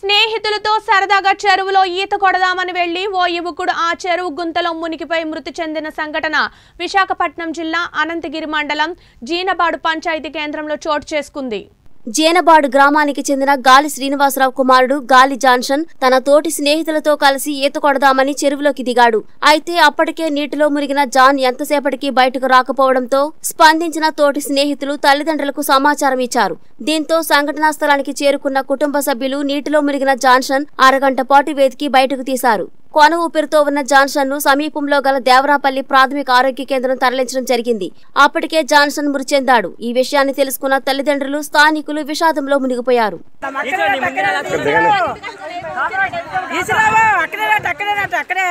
స్నేహితులతో సరదాగా చెరువులో ఈత కొడదామని వెళ్లి ఓ యువకుడు ఆ చెరువు గుంతలో మునిగిపోయి మృతి చెందిన సంఘటన విశాఖపట్నం జిల్లా అనంతగిరి మండలం జీనబాడు పంచాయతీ కేంద్రంలో చోటు చేసుకుంది జేనబాడు గ్రామానికి చెందిన గాలి శ్రీనివాసరావు కుమారుడు గాలి జాన్సన్ తన తోటి స్నేహితులతో కలిసి ఈత కొడదామని చెరువులోకి దిగాడు అయితే అప్పటికే నీటిలో మునిగిన జాన్ ఎంతసేపటికి బయటకు రాకపోవడంతో స్పందించిన తోటి స్నేహితులు తల్లిదండ్రులకు సమాచారం ఇచ్చారు దీంతో సంఘటనా స్థలానికి చేరుకున్న కుటుంబ సభ్యులు నీటిలో మునిగిన జాన్సన్ అరగంట పాటు వెతికి బయటకు తీశారు కొన ఊపిరితో ఉన్న జాన్సన్ ను సమీపంలో గల దేవరాపల్లి ప్రాథమిక ఆరోగ్య కేంద్రం తరలించడం జరిగింది అప్పటికే జాన్సన్ మృతి చెందాడు ఈ విషయాన్ని తెలుసుకున్న తల్లిదండ్రులు స్థానికులు విషాదంలో మునిగిపోయారు ఈశ్వరావు అక్కడే నట్టు అక్కడే నట్టు అక్కడే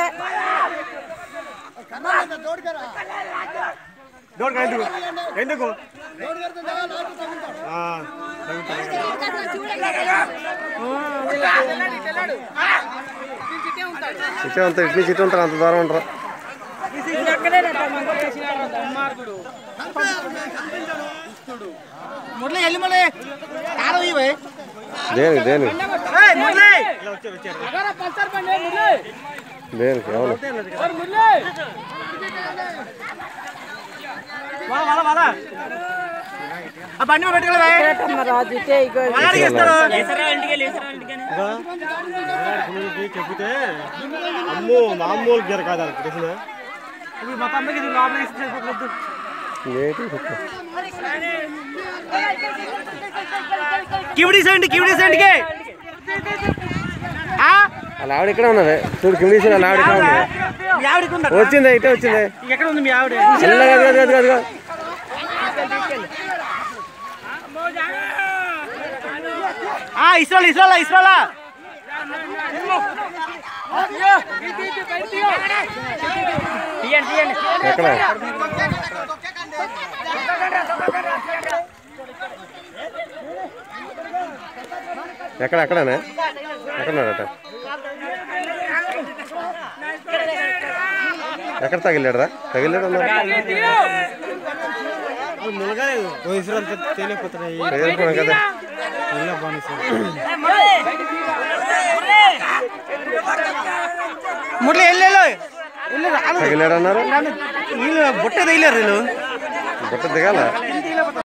డోర్ ఎందుకు ఎందుకు ఆ, ఇటే అంత ఇటు నుంచి ఇటు ఉంటారు అంత దూరం ఉంటారు ఇది అక్కడే నట్టు మురళి వెళ్ళి మళ్ళీ కారం ఇవి దేనికి దేనికి మురళి దేనికి అవును వాళ్ళ వాళ్ళ వాళ్ళ ఆ బండి మీద పెట్టుకోలే రాజు వాళ్ళకి ఇస్తారు చెప్తే అమ్మో మామూలు గిర కాదు అది తెలిసిన ఇప్పుడు మా తమ్ముడికి ఇది లోపల ఇచ్చేసుకోవద్దు కివిడి సైండి కివిడి సైండ్కి అలా ఆవిడ ఇక్కడ ఉన్నది చూడు కింద తీసిన అలా ఆవిడ ఇక్కడ ఉన్నది మీ ఆవిడకి ఉందా వచ్చింది ఇటే వచ్చింది ఎక్కడ ఉంది మీ ఆవిడ చిల్లగా అది అది అది ఆ ఇస్రోలా ఇస్రోలా ఇస్రోలా ఎక్కడ ఎక్కడ ఎక్కడనే ఎక్కడున్నాడట ఎక్కడ తగిలాడరా తగిలాడు మునగలేదు ఓ ఇస్రో అంతా తేలిపోతున్నాయి తగిలిపోయాం కదా ఇలా బాగుంది మురళి వెళ్ళు తగిలాడు అన్నారు వీళ్ళు బుట్ట తగిలారు వీళ్ళు బుట్ట దిగాల